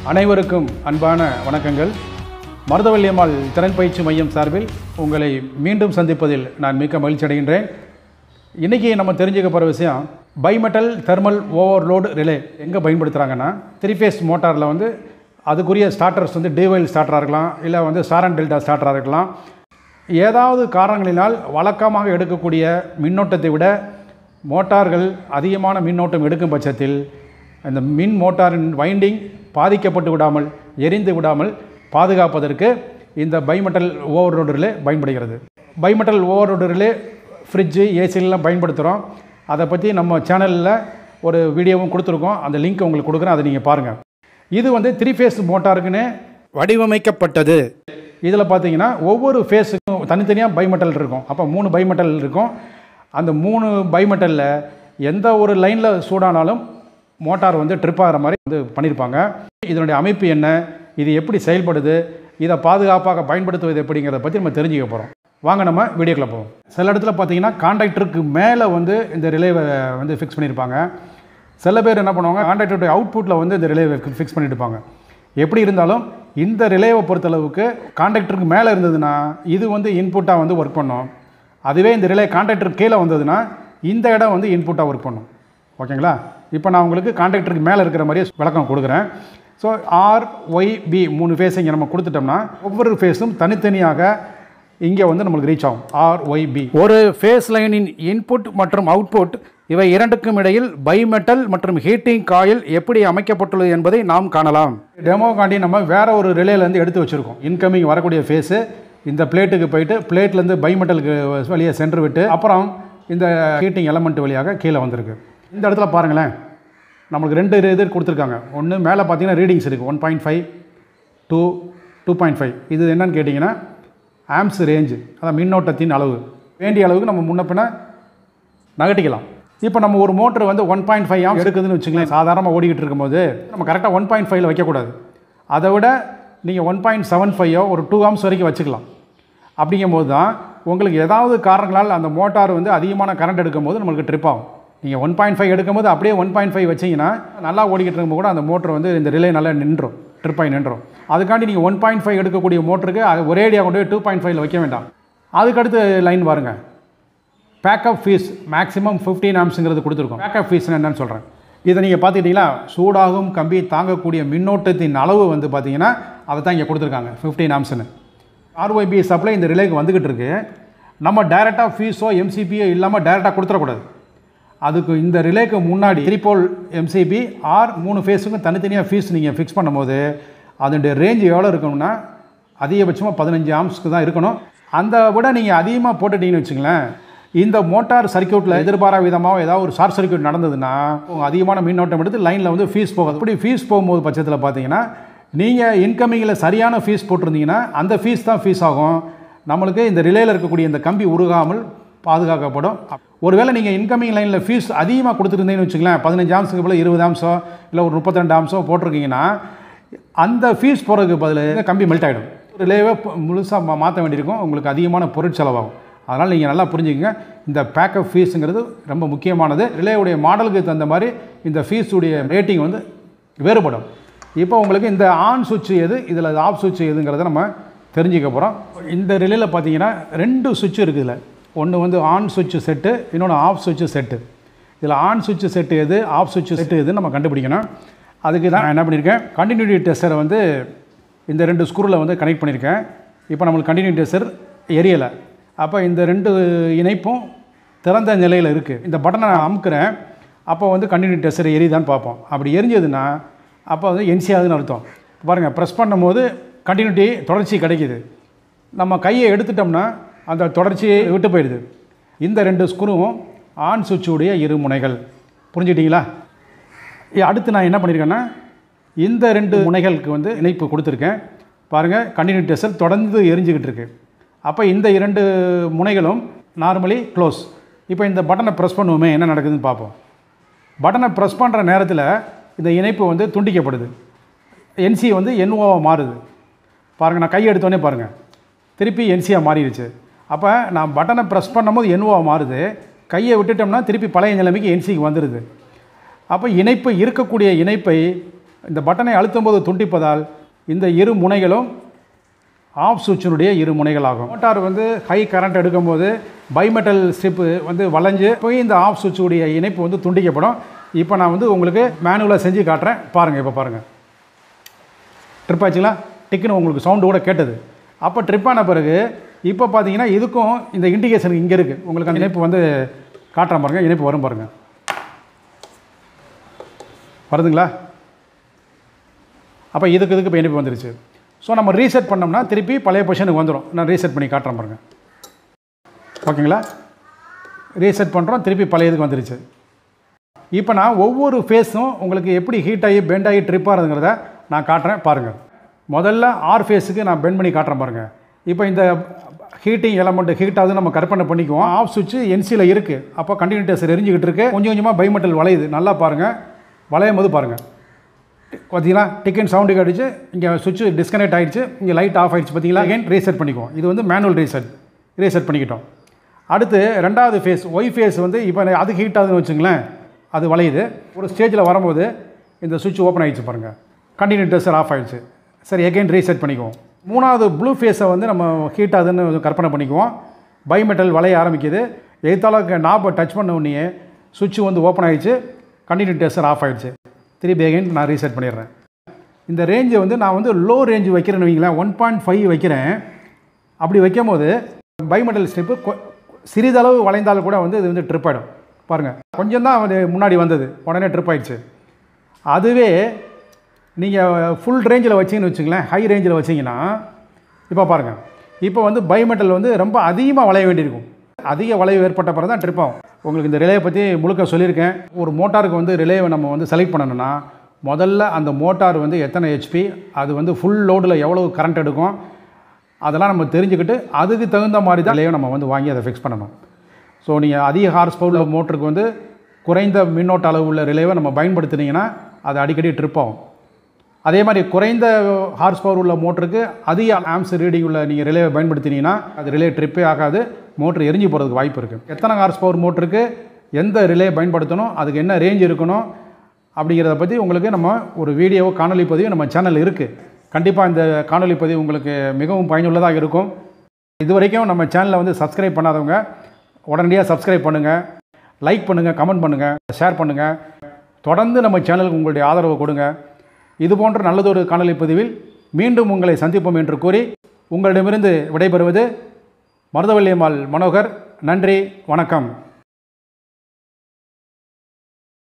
அனைவருக்கும் அன்பான வணக்கங்கள் மருதவல்லியம்மாள் திறன் பயிற்சி மையம் சார்பில் உங்களை மீண்டும் சந்திப்பதில் நான் மிக்க மகிழ்ச்சி அடைகின்றேன் இன்றைக்கி நம்ம தெரிஞ்சுக்க போகிற விஷயம் பைமெட்டல் தெர்மல் ஓவர்லோடு ரிலே எங்கே பயன்படுத்துகிறாங்கன்னா த்ரீ ஃபேஸ் மோட்டாரில் வந்து அதுக்குரிய ஸ்டார்டர்ஸ் வந்து டிவைல் ஸ்டார்டராக இருக்கலாம் இல்லை வந்து சாரன் டெல்டா ஸ்டார்டராக இருக்கலாம் ஏதாவது காரணங்களினால் வழக்கமாக எடுக்கக்கூடிய மின்னோட்டத்தை விட மோட்டார்கள் அதிகமான மின்னோட்டம் எடுக்கும் பட்சத்தில் அந்த மின் மோட்டாரின் வைண்டிங் பாதிக்கப்பட்டு விடாமல் எரிந்து விடாமல் பாதுகாப்பதற்கு இந்த பைமெட்டல் ஓவர்லோடு ரிலே பயன்படுகிறது பைமெட்டல் ஓவர்லோடு ரிலே ஃப்ரிட்ஜு ஏசிலாம் பயன்படுத்துகிறோம் அதை பற்றி நம்ம சேனலில் ஒரு வீடியோவும் கொடுத்துருக்கோம் அந்த லிங்க் உங்களுக்கு கொடுக்குறேன் அதை நீங்கள் பாருங்கள் இது வந்து த்ரீ ஃபேஸ் மோட்டாருக்குன்னு வடிவமைக்கப்பட்டது இதில் பார்த்தீங்கன்னா ஒவ்வொரு ஃபேஸுக்கும் தனித்தனியாக பைமெட்டல் இருக்கும் அப்போ மூணு பைமெட்டல் இருக்கும் அந்த மூணு பைமெட்டலில் எந்த ஒரு லைனில் சூடானாலும் மோட்டார் வந்து ட்ரிப் ஆகிற மாதிரி வந்து பண்ணியிருப்பாங்க இதனுடைய அமைப்பு என்ன இது எப்படி செயல்படுது இதை பாதுகாப்பாக பயன்படுத்துவது எப்படிங்கிறத பற்றி நம்ம தெரிஞ்சுக்க போகிறோம் வாங்க நம்ம வீடியோக்குள்ள போவோம் சில இடத்துல பார்த்தீங்கன்னா கான்டாக்டருக்கு மேலே வந்து இந்த ரிலேவை வந்து ஃபிக்ஸ் பண்ணியிருப்பாங்க சில பேர் என்ன பண்ணுவாங்க கான்டாக்டருடைய அவுட்புட்டில் வந்து இந்த ரிலேவை ஃபிக்ஸ் பண்ணிட்டு இருப்பாங்க எப்படி இருந்தாலும் இந்த ரிலேவை பொறுத்தளவுக்கு கான்டாக்டருக்கு மேலே இருந்ததுன்னா இது வந்து இன்புட்டாக வந்து ஒர்க் பண்ணும் அதுவே இந்த ரிலே கான்டாக்டருக்கு கீழே வந்ததுன்னா இந்த இடம் வந்து இன்புட்டாக ஒர்க் பண்ணும் ஓகேங்களா இப்போ நான் உங்களுக்கு கான்டாக்டருக்கு மேலே இருக்கிற மாதிரியே விளக்கம் கொடுக்குறேன் ஸோ ஆர் ஒய் பி மூணு ஃபேஸ் இங்கே நம்ம கொடுத்துட்டோம்னா ஒவ்வொரு ஃபேஸும் தனித்தனியாக இங்கே வந்து நம்மளுக்கு ரீச் ஆகும் ஆர் ஒய் பி ஒரு ஃபேஸ் லைனின் இன்புட் மற்றும் அவுட்புட் இவை இரண்டுக்கும் இடையில் பைமெட்டல் மற்றும் ஹீட்டிங் காயில் எப்படி அமைக்கப்பட்டுள்ளது என்பதை நாம் காணலாம் டெமோ காண்டி நம்ம வேற ஒரு ரிலேலேருந்து எடுத்து வச்சுருக்கோம் இன்கமிங் வரக்கூடிய ஃபேஸு இந்த பிளேட்டுக்கு போயிட்டு பிளேட்லேருந்து பைமெட்டலுக்கு வழியாக சென்று விட்டு அப்புறம் இந்த ஹீட்டிங் எலமெண்ட் வழியாக கீழே வந்திருக்கு இந்த இடத்துல பாருங்களேன் நம்மளுக்கு ரெண்டு இது கொடுத்துருக்காங்க ஒன்று மேலே பார்த்தீங்கன்னா ரீடிங்ஸ் இருக்குது one point five to two point five இது என்னன்னு கேட்டிங்கன்னா ஆம்ஸ் ரேஞ்சு அதான் மின்னோட்டத்தின் அளவு வேண்டிய அளவுக்கு நம்ம முன்ன பின்ன நகட்டிக்கலாம் இப்போ நம்ம ஒரு மோட்டர் வந்து ஒன் பாயிண்ட் ஃபைவ் ஆம்ஸ் எடுக்குதுன்னு வச்சுங்களேன் சாதாரணமாக ஓடிக்கிட்டு இருக்கும்போது நம்ம கரெக்டாக ஒன் பாயிண்ட் ஃபைவ்ல வைக்கக்கூடாது அதை விட நீங்கள் ஒன் பாயிண்ட் செவன் ஃபைவோ ஒரு டூ ஆம்ஸ் வரைக்கும் வச்சுக்கலாம் அப்படிங்கும்போது தான் உங்களுக்கு ஏதாவது காரணங்களால் அந்த மோட்டார் வந்து அதிகமான கரண்ட் எடுக்கும்போது நம்மளுக்கு ட்ரிப் ஆகும் நீங்கள் ஒன் பாயிண்ட் ஃபைவ் எடுக்கும்போது அப்படியே ஒன் பாயிண்ட் ஃபைவ் வச்சிங்கன்னா நல்லா ஓடிக்கிட்டு இருக்கும்போது கூட அந்த மோட்டர் வந்து இந்த ரிலே நல்லா நின்றும் ட்ரிப் ஆகி நின்றும் அதுக்காண்டி நீங்கள் ஒன் பாயிண்ட் ஃபைவ் எடுக்கக்கூடிய மோட்டருக்கு அது ஒரேடியாக கொண்டு போய் டூ பாயிண்ட் ஃபைவ்ல வைக்க வேண்டாம் அதுக்கடுத்து லைன் பாருங்க பேக்கப் ஃபீஸ் மேக்ஸிமம் ஃபிஃப்டீன் ஆம்ஸுங்கிறது கொடுத்துருக்கோம் பேக்கப் ஃபீஸ்னு என்னன்னு சொல்கிறேன் இதை நீங்கள் பார்த்துக்கிட்டிங்களா சூடாகும் கம்பி தாங்கக்கூடிய மின்னோட்டத்தின் அளவு வந்து பார்த்தீங்கன்னா அதை தான் இங்கே கொடுத்துருக்காங்க ஃபிஃப்டீன் ஆம்ஸ்னு ஆர்ஒய்பி சப்ளை இந்த ரிலேக்கு வந்துக்கிட்டு இருக்கு நம்ம டைரெக்டாக ஃபீஸோ எம்சிபியோ இல்லாமல் டைரெக்டாக கொடுத்துடக்கூடாது அதுக்கு இந்த ரிலேக்கு முன்னாடி த்ரீபோல் எம்சிபி ஆர் மூணு ஃபேஸுக்கும் தனித்தனியாக ஃபீஸ் நீங்கள் ஃபிக்ஸ் பண்ணும்போது அதனுடைய ரேஞ்ச் எவ்வளோ இருக்கணும்னா அதிகபட்சமாக பதினஞ்சு ஆம்ஸ்க்கு தான் இருக்கணும் அந்த விட நீங்கள் அதிகமாக போட்டுட்டீங்கன்னு வச்சுங்களேன் இந்த மோட்டார் சர்க்கியூட்டில் எதிர்பாரா விதமாக ஏதாவது ஒரு ஷார்ட் சர்க்கியூட் நடந்ததுன்னா உங்க அதிகமான மின்னோட்டம் எடுத்து லைனில் வந்து ஃபீஸ் போகாது அப்படி ஃபீஸ் போகும்போது பட்சத்தில் பார்த்தீங்கன்னா நீங்கள் இன்கமிங்கில் சரியான ஃபீஸ் போட்டிருந்தீங்கன்னா அந்த ஃபீஸ் தான் ஃபீஸ் ஆகும் நம்மளுக்கு இந்த ரிலேயில் இருக்கக்கூடிய இந்த கம்பி உருகாமல் பாதுகாக்கப்படும் ஒருவேளை நீங்கள் இன்கமிங் லைனில் ஃபீஸ் அதிகமாக கொடுத்துருந்தீங்கன்னு வச்சுங்களேன் பதினஞ்சு ஆம்ஸுக்கு போல் இருபது ஆம்ஸோ இல்லை ஒரு முப்பத்திரெண்டு ஆம்ஸோ போட்டிருக்கீங்கன்னா அந்த ஃபீஸ் போகிறதுக்கு பதில் இந்த கம்பி மெல்ட் ஆகிடும் ரிலேவே முழுசாக மாற்ற வேண்டியிருக்கும் உங்களுக்கு அதிகமான பொருட்செலவாகும் அதனால் நீங்கள் நல்லா புரிஞ்சுக்கங்க இந்த பேக்கப் ஃபீஸுங்கிறது ரொம்ப முக்கியமானது ரிலேவுடைய மாடலுக்கு தகுந்த மாதிரி இந்த ஃபீஸுடைய ரேட்டிங் வந்து வேறுபடும் இப்போ உங்களுக்கு இந்த ஆன் சுவிட்ச் எது இதில் ஆஃப் சுவிட்ச் எதுங்கிறத நம்ம தெரிஞ்சுக்க போகிறோம் இந்த ரிலேயில் பார்த்தீங்கன்னா ரெண்டு சுவிட்ச் இருக்குது இதில் ஒன்று வந்து ஆன் சுவிட்ச் செட்டு இன்னொன்று ஆஃப் சுவிட்ச் செட்டு இதில் ஆன் சுவிட்ச் செட்டு எது ஆஃப் சுவிட்ச் செட்டு எதுன்னு நம்ம கண்டுபிடிக்கணும் அதுக்கு தான் நான் என்ன பண்ணியிருக்கேன் கண்டினியூட்டி டெஸ்டரை வந்து இந்த ரெண்டு ஸ்க்ரூவில் வந்து கனெக்ட் பண்ணியிருக்கேன் இப்போ நம்மளுக்கு கண்டினியூட்டி டெஸ்டர் எரியலை அப்போ இந்த ரெண்டு இணைப்பும் திறந்த நிலையில் இருக்குது இந்த பட்டனை நான் அமுக்கிறேன் அப்போ வந்து கண்டினியூட்டி டெஸ்டர் எரியுதான்னு பார்ப்போம் அப்படி எரிஞ்சதுன்னா அப்போ வந்து என்சியாதுன்னு அர்த்தம் பாருங்கள் ப்ரெஸ் பண்ணும்போது கண்டினியூட்டி தொடர்ச்சி கிடைக்கிது நம்ம கையை எடுத்துட்டோம்னா அந்த தொடர்ச்சி விட்டு போயிடுது இந்த ரெண்டு ஸ்க்ரூவும் ஆன் சுவிட்சுடைய இரு முனைகள் புரிஞ்சுக்கிட்டீங்களா இ- அடுத்து நான் என்ன பண்ணியிருக்கேன்னா இந்த ரெண்டு முனைகளுக்கு வந்து இணைப்பு கொடுத்துருக்கேன் பாருங்கள் கண்டினியூ டெஸ்டர் தொடர்ந்து எரிஞ்சுக்கிட்டு இருக்கு அப்போ இந்த இரண்டு முனைகளும் நார்மலி க்ளோஸ் இப்போ இந்த பட்டனை ப்ரெஸ் பண்ணுவோமே என்ன நடக்குதுன்னு பார்ப்போம் பட்டனை ப்ரெஸ் பண்ணுற நேரத்தில் இந்த இணைப்பு வந்து துண்டிக்கப்படுது என்சி வந்து என்ஓவாக மாறுது பாருங்கள் நான் கை எடுத்தோடனே பாருங்கள் திருப்பி என்சியாக மாறிடுச்சு அப்போ நான் பட்டனை ப்ரெஸ் பண்ணும்போது என்ஓவாக மாறுது கையை விட்டுட்டோம்னா திருப்பி பழைய நிலைமைக்கு என்சிக்கு வந்துடுது அப்போ இணைப்பு இருக்கக்கூடிய இணைப்பை இந்த பட்டனை அழுத்தும் போது துண்டிப்பதால் இந்த இரு முனைகளும் ஆஃப் சுவிட்சினுடைய இரு முனைகளாகும் மோட்டார் வந்து ஹை கரண்ட் எடுக்கும்போது பைமெட்டல் ஸ்ட்ரிப்பு வந்து வளைஞ்சு போய் இந்த ஆஃப் சுவிட்சுடைய இணைப்பு வந்து துண்டிக்கப்படும் இப்போ நான் வந்து உங்களுக்கு மேனுவலாக செஞ்சு காட்டுறேன் பாருங்கள் இப்போ பாருங்கள் ட்ரிப் ஆச்சுங்களா டிக்குன்னு உங்களுக்கு சவுண்டு கூட கேட்டது அப்போ ட்ரிப் ஆன பிறகு இப்போ பார்த்தீங்கன்னா இதுக்கும் இந்த இண்டிகேஷன் இங்கே இருக்குது உங்களுக்கு அந்த இணைப்பு வந்து காட்டுறேன் பாருங்கள் இணைப்பு வரும் பாருங்கள் வருதுங்களா அப்போ இதுக்கு இதுக்கு இப்போ இணைப்பு வந்துருச்சு ஸோ நம்ம ரீசெட் பண்ணோம்னா திருப்பி பழைய பொசிஷனுக்கு வந்துடும் நான் ரீசெட் பண்ணி காட்டுறேன் பாருங்கள் ஓகேங்களா ரீசெட் பண்ணுறோம் திருப்பி பழைய இதுக்கு வந்துருச்சு இப்போ நான் ஒவ்வொரு ஃபேஸும் உங்களுக்கு எப்படி ஹீட் ஆகி பெண்ட் ஆகி ட்ரிப் ஆகிறதுங்கிறத நான் காட்டுறேன் பாருங்கள் முதல்ல ஆர் ஃபேஸுக்கு நான் பெண்ட் பண்ணி காட்டுறேன் பாருங்கள் இப்போ இந்த ஹீட்டிங் எலமெண்ட் ஹீட் ஆகுது நம்ம கற்பனை பண்ணிக்குவோம் ஆஃப் சுவிட்ச் என்சியில் இருக்குது அப்போ கண்டினியூட்டர்ஸ் எரிஞ்சிக்கிட்டு இருக்கு கொஞ்சம் கொஞ்சமாக பைமெட்டல் வளையுது நல்லா பாருங்கள் வளையும் போது பாருங்கள் பார்த்தீங்களா டிக்கெட் சவுண்டு கடிச்சு இங்கே சுவிட்ச் டிஸ்கனெக்ட் ஆகிடுச்சு இங்கே லைட் ஆஃப் ஆகிடுச்சு பார்த்தீங்களா அகைன் ரீசெட் பண்ணிக்குவோம் இது வந்து மேனுவல் ரீசெட் ரீசெட் பண்ணிக்கிட்டோம் அடுத்து ரெண்டாவது ஃபேஸ் ஒய் ஃபேஸ் வந்து இப்போ அது ஹீட் ஆகுதுன்னு வச்சுங்களேன் அது வளையுது ஒரு ஸ்டேஜில் வரும்போது இந்த சுவிட்ச் ஓப்பன் ஆகிடுச்சு பாருங்கள் கண்டினியூட்டர்ஸ் ஆஃப் ஆகிடுச்சு சரி எகைன் ரீசெட் பண்ணிக்குவோம் மூணாவது ப்ளூ ஃபேஸை வந்து நம்ம ஹீட் ஆகுதுன்னு கற்பனை பண்ணிக்குவோம் பைமெட்டல் வளைய ஆரம்பிக்குது எய்த்தால நாப்பை டச் பண்ண உடனே சுவிட்ச் வந்து ஓப்பன் ஆகிடுச்சு கண்டினியூட்டர்ஸர் ஆஃப் ஆகிடுச்சு திருப்பி எகைன் நான் ரீசெட் பண்ணிடுறேன் இந்த ரேஞ்சை வந்து நான் வந்து லோ ரேஞ்சு வைக்கிறேன்னு வைங்களேன் ஒன் பாயிண்ட் ஃபைவ் வைக்கிறேன் அப்படி வைக்கும் போது பைமெட்டல் ஸ்டெப்பு சிறிதளவு வளைந்தால் கூட வந்து இது வந்து ட்ரிப் ஆகிடும் பாருங்கள் கொஞ்சம் தான் அது முன்னாடி வந்தது உடனே ட்ரிப் ஆயிடுச்சு அதுவே நீங்கள் ஃபுல் ரேஞ்சில் வச்சிங்கன்னு வச்சுங்களேன் ஹை ரேஞ்சில் வச்சிங்கன்னா இப்போ பாருங்கள் இப்போ வந்து பைமெட்டல் வந்து ரொம்ப அதிகமாக வளைய வேண்டியிருக்கும் அதிக வளைவு ஏற்பட்ட பிறகு தான் ட்ரிப் ஆகும் உங்களுக்கு இந்த ரிலேவை பற்றி முழுக்க சொல்லியிருக்கேன் ஒரு மோட்டாருக்கு வந்து ரிலேவை நம்ம வந்து செலக்ட் பண்ணணும்னா முதல்ல அந்த மோட்டார் வந்து எத்தனை ஹெச்பி அது வந்து ஃபுல் லோடில் எவ்வளவு கரண்ட் எடுக்கும் அதெல்லாம் நம்ம தெரிஞ்சுக்கிட்டு அதுக்கு தகுந்த மாதிரி தான் ரிலேவை நம்ம வந்து வாங்கி அதை ஃபிக்ஸ் பண்ணணும் ஸோ நீங்கள் அதிக ஹார்ஸ் பவர் மோட்டருக்கு வந்து குறைந்த மின்னோட்ட அளவு உள்ள ரிலேவை நம்ம பயன்படுத்தினீங்கன்னா அது அடிக்கடி ட்ரிப் ஆகும் அதே மாதிரி குறைந்த ஹார்ஸ் பவர் உள்ள மோட்டருக்கு அதிக ஆம்ஸ் ரீடிங் உள்ள நீங்கள் ரிலேவை பயன்படுத்தினீங்கன்னா அது ரிலே ட்ரிப்பே ஆகாது மோட்ரு எரிஞ்சு போகிறதுக்கு வாய்ப்பு இருக்குது எத்தனை ஹார்ஸ் பவர் மோட்டருக்கு எந்த ரிலே பயன்படுத்தணும் அதுக்கு என்ன ரேஞ்ச் இருக்கணும் அப்படிங்கிறத பற்றி உங்களுக்கு நம்ம ஒரு வீடியோ காணொலி பதிவு நம்ம சேனல் இருக்குது கண்டிப்பாக இந்த காணொலி பதிவு உங்களுக்கு மிகவும் பயனுள்ளதாக இருக்கும் இது வரைக்கும் நம்ம சேனலை வந்து சப்ஸ்கிரைப் பண்ணாதவங்க உடனடியாக சப்ஸ்கிரைப் பண்ணுங்கள் லைக் பண்ணுங்கள் கமெண்ட் பண்ணுங்கள் ஷேர் பண்ணுங்கள் தொடர்ந்து நம்ம சேனலுக்கு உங்களுடைய ஆதரவு கொடுங்க இது போன்ற நல்லதொரு காணொலி பதிவில் மீண்டும் உங்களை சந்திப்போம் என்று கூறி உங்களிடமிருந்து விடைபெறுவது மருதவள்ளியம்மாள் மனோகர் நன்றி வணக்கம்